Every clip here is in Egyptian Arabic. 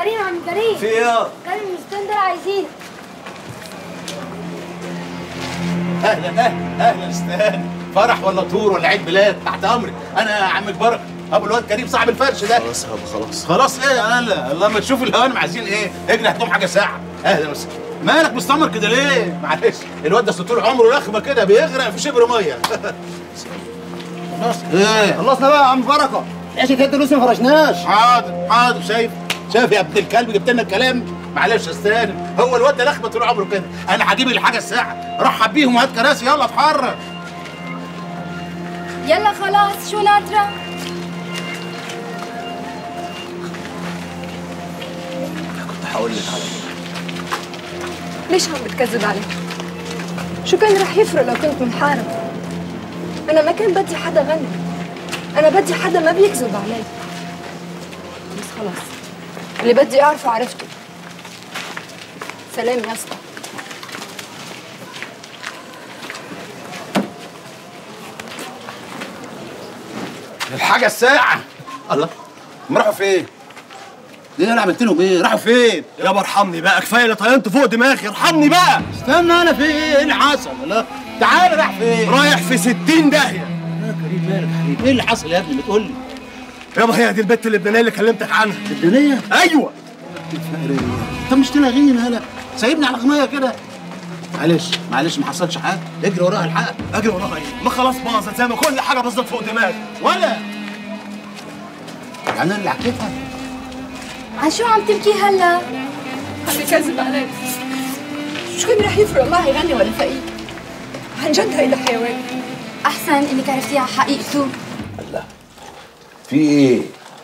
كريم عم كريم في ايه كريم مستندر عايزين اهلا اهلا اهلا استاذ فرح ولا طور ولا عيد ميلاد تحت امرك انا عمك بركه ابو الواد كريم صاحب الفرش ده خلاص يابا خلاص خلاص ايه يا هلا الله ما تشوف الهوانم عايزين ايه اجري هاتهم حاجه ساعه اهلا وسهلا مالك مستمر كده ليه معلش الواد ده طول عمره رخمه كده بيغرق في شبر ميه خلاص ايه خلصنا بقى يا عم بركه ايش كده لسه ما فرشناش حاضر حاضر شايف شايف يا ابن الكلب جبت لنا الكلام معلش يا استاذ هو الواد ده لخبه طول عمره كده انا هجيب الحاجه الساعه رحب بيهم وهات كراسي يلا اتحرك يلا خلاص شو ناطرة كنت هقول لك على ليش عم بتكذب علي؟ شو كان رح يفرق لو كنت منحارب؟ أنا ما كان بدي حدا غني أنا بدي حدا ما بيكذب علي بس خلاص اللي بدي أعرفه عرفته سلام يا اسطى الحاجه الساعه الله هم راحوا فين؟ ليه انا عملت لهم ايه؟ راحوا فين؟ يابا ارحمني بقى كفايه اللي طينت فوق دماغي ارحمني بقى استنى انا في ايه؟ ايه اللي حصل؟ لا تعالى راح فين؟ رايح في 60 داهيه يا كريم مالك يا حبيبي؟ ايه اللي حصل يا ابني؟ بتقول لي يابا هي دي البت اللبنانيه اللي كلمتك عنها الدنيا؟ ايوه طب مش تلاغيني هلا سايبني على غنايه كده معلش معلش ما حصلش حاجه اجري وراها الحق اجري وراها ايه ما خلاص باظت زي ما كل حاجه باظت فوق دماغي ولا يعني انا اللي حكيتها عن شو عم تبكي هلا عم بكذب علي شو كان رح يفرق معي غني ولا فقير؟ عن جد هيدا حيوان احسن انك عرفتيها على حقيقته في ايه؟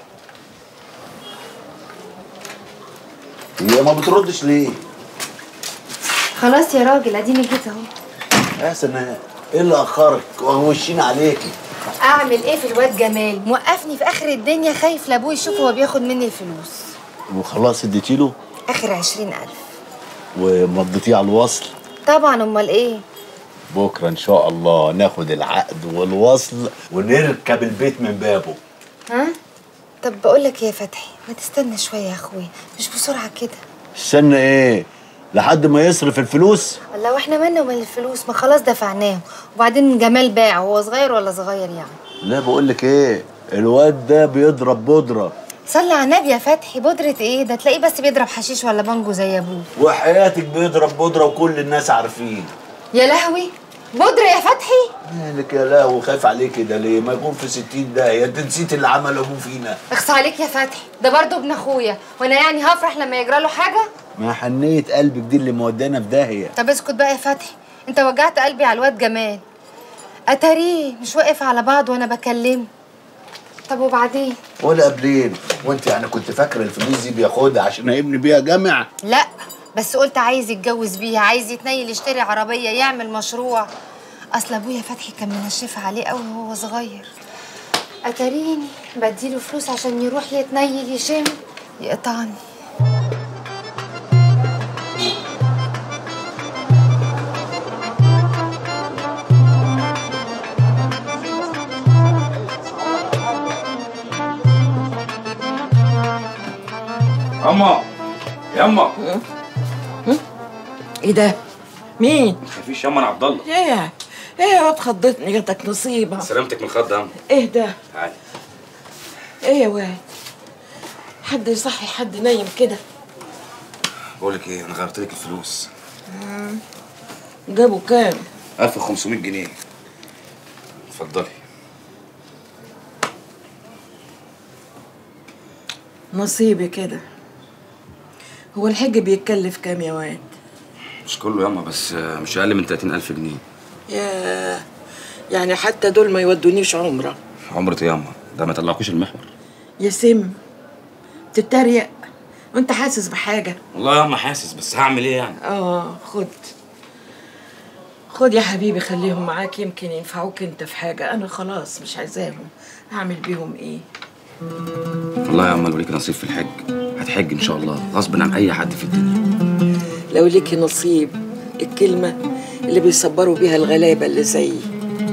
هي ما بتردش ليه؟ خلاص يا راجل اديني جيت اهو يا سناء ايه اللي اخرك وهوشين عليكي؟ اعمل ايه في الواد جمال موقفني في اخر الدنيا خايف لابوه يشوف هو بياخد مني الفلوس وخلاص اديتي له اخر عشرين الف ومضيتيه على الوصل طبعا امال ايه بكره ان شاء الله ناخد العقد والوصل ونركب البيت من بابه ها طب بقول لك يا فتحي ما تستنى شويه يا اخويا مش بسرعه كده استنى ايه؟ لحد ما يصرف الفلوس والله واحنا مالنا ومال الفلوس ما خلاص دفعناهم وبعدين جمال باع هو صغير ولا صغير يعني لا بقول لك ايه الواد ده بيضرب بودره صلي على النبي يا فتحي بودرة ايه ده تلاقيه بس بيضرب حشيش ولا بانجو زي ابوه وحياتك بيضرب بودره وكل الناس عارفين يا لهوي بودرة يا فتحي مالك يا لهوي خايف عليك كده ليه ما يكون في 60 داهيه انت نسيت اللي عمل ابوه فينا اخص عليك يا فتحي ده برضه ابن اخويا وانا يعني هفرح لما يجرى له حاجه ما حنيه قلبك دي اللي مودانا في داهيه طب اسكت بقى يا فتحي انت وجعت قلبي على الواد جمال اتاريه مش واقف على بعض وانا بكلمه طب وبعدين ولا قبلين وانت يعني كنت فاكره الفلوس دي بياخدها عشان يبني بيها جامع لا بس قلت عايز يتجوز بيها عايز يتنيل يشتري عربيه يعمل مشروع اصل ابويا فتحي كان منشفها عليه قوي وهو صغير اتاريني بديله فلوس عشان يروح يتنيل يشم يقطعني اما يما ايه ده؟ مين؟ مفيش يما انا عبد الله ايه؟ ايه يا واد خضتني جاتك نصيبة سلامتك من الخض يا عم ايه ده؟ تعالي ايه يا واد؟ حد يصحي حد نايم كده بقول لك ايه انا غيرت لك الفلوس جابوا كام؟ 1500 جنيه اتفضلي نصيبي كده هو الحج بيتكلف كام يا واد؟ مش كله ياما بس آه، مش اقل من 30000 جنيه يا يعني حتى دول ما يودونيش عمرة عمرة ياما ده ما طلعكوش المحور يا سم تتريق وانت حاسس بحاجة والله ياما حاسس بس هعمل ايه يعني اه خد خد يا حبيبي خليهم معاك يمكن ينفعوك انت في حاجة انا خلاص مش عايزاهم هعمل بيهم ايه والله يا عم لو ليك نصيب في الحج هتحج ان شاء الله غصب عن اي حد في الدنيا لو ليكي نصيب الكلمة اللي بيصبروا بيها الغلابة اللي زيي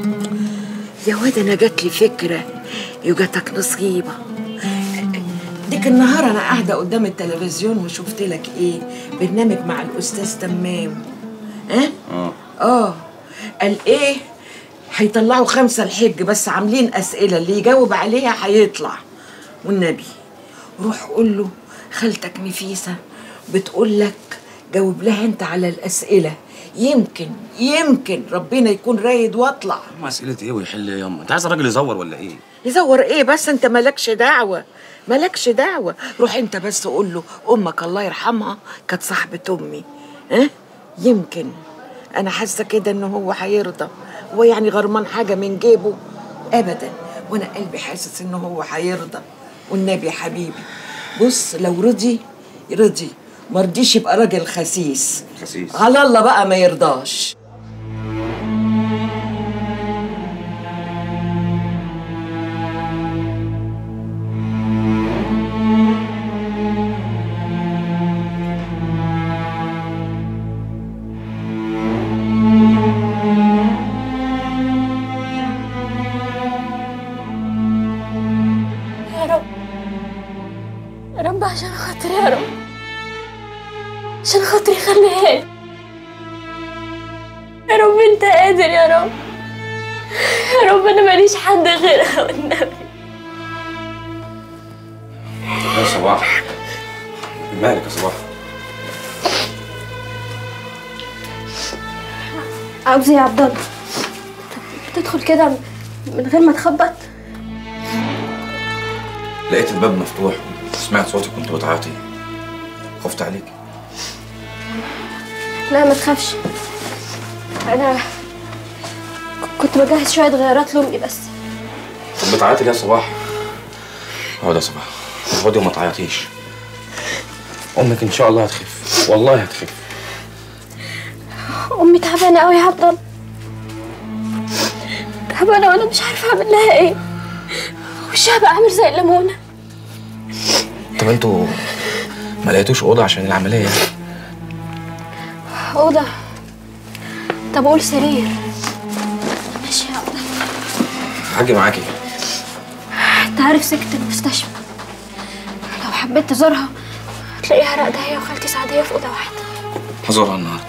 يا واد انا جات لي فكرة يجاتك نصيبة دي ديك النهار انا قاعده قدام التلفزيون وشفت لك ايه برنامج مع الاستاذ تمام اه اه اه قال ايه هيطلعوا خمسه الحج بس عاملين اسئله اللي يجاوب عليها هيطلع والنبي روح قول له خالتك نفيسه بتقول لك جاوب لها انت على الاسئله يمكن يمكن ربنا يكون رايد واطلع ما اسئله ايه ويحل ايه ياما انت عايز الراجل يزور ولا ايه يزور ايه بس انت مالكش دعوة مالكش دعوة روح انت بس قول له امك الله يرحمها كانت صاحبة امي ها يمكن انا حاسة كده ان هو هيرضى هو يعني غرمان حاجة من جيبه ابدا وانا قلبي حاسس ان هو هيرضى والنبي يا حبيبي بص لو رضي رضي مرضيش يبقى راجل خسيس خسيس على الله بقى ما يرضاش يا رب يا رب عشان خاطري يا رب عشان خاطري خليها لي. يا رب انت قادر يا رب يا رب انا ماليش حد غيرها والنبي يا صباح مالك يا صباح عاوز ايه يا عبد الله تدخل كده من غير ما تخبط لقيت الباب مفتوح سمعت صوتك كنت بتعيطي خفت عليك لا ما تخافش انا ك- كنت بجهز شويه غيارات لامي بس طب بتعيطي ليه يا صباح اقعد يا صباح اقعدي وما تعيطيش امك ان شاء الله هتخف والله هتخف امي تعبانه قوي يا عبد الله تعبانه وانا مش عارفه اعمل لها ايه وشها بقى عامل زي الليمونه طب انتوا ما لقيتوش اوضه عشان العمليه اوضه طب قول سرير ماشي يا عبد الله هاجي معاكي انت عارف سكة المستشفى لو حبيت تزورها هتلاقيها راقدة هي وخالتي سعدية في أوضة واحدة هزورها النهارده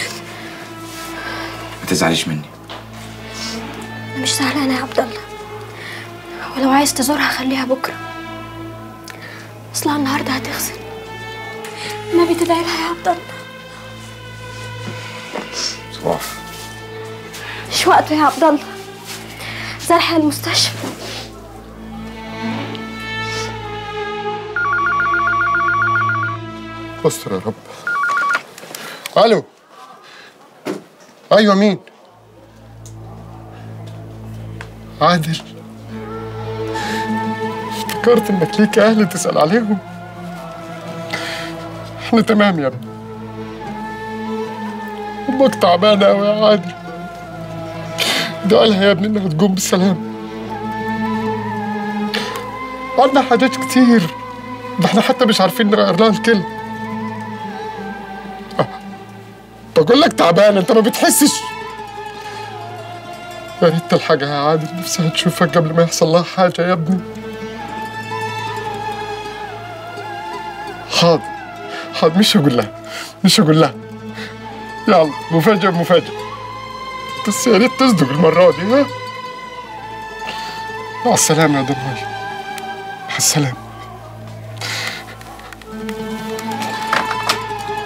ما تزعليش مني أنا مش زعلانة يا عبد الله ولو عايز تزورها خليها بكرة أصلها النهاردة هتغسل ما بتدعي لها يا عبد الله صباح مش وقته يا عبد الله زرح المستشفى استر يا رب الو ايوه مين عادل افتكرت انك ليك اهل تسال عليهم احنا تمام يا ابني امك تعبانه قوي يا عادل دعالها يا ابني انها تقوم بالسلام عندنا حاجات كتير ده احنا حتى مش عارفين نغير لها الكلمه بقول لك تعبان انت ما بتحسش يا ريت الحاجة يا عادل نفسها تشوفك قبل ما يحصل لها حاجة يا ابني حاضر حاضر مش هقول لها مش هقول لها يلا مفاجأة مفاجأة بس يا ريت تصدق المرة دي ها مع السلامة يا دمي مع السلامة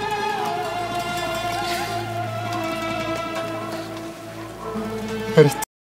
يا ريت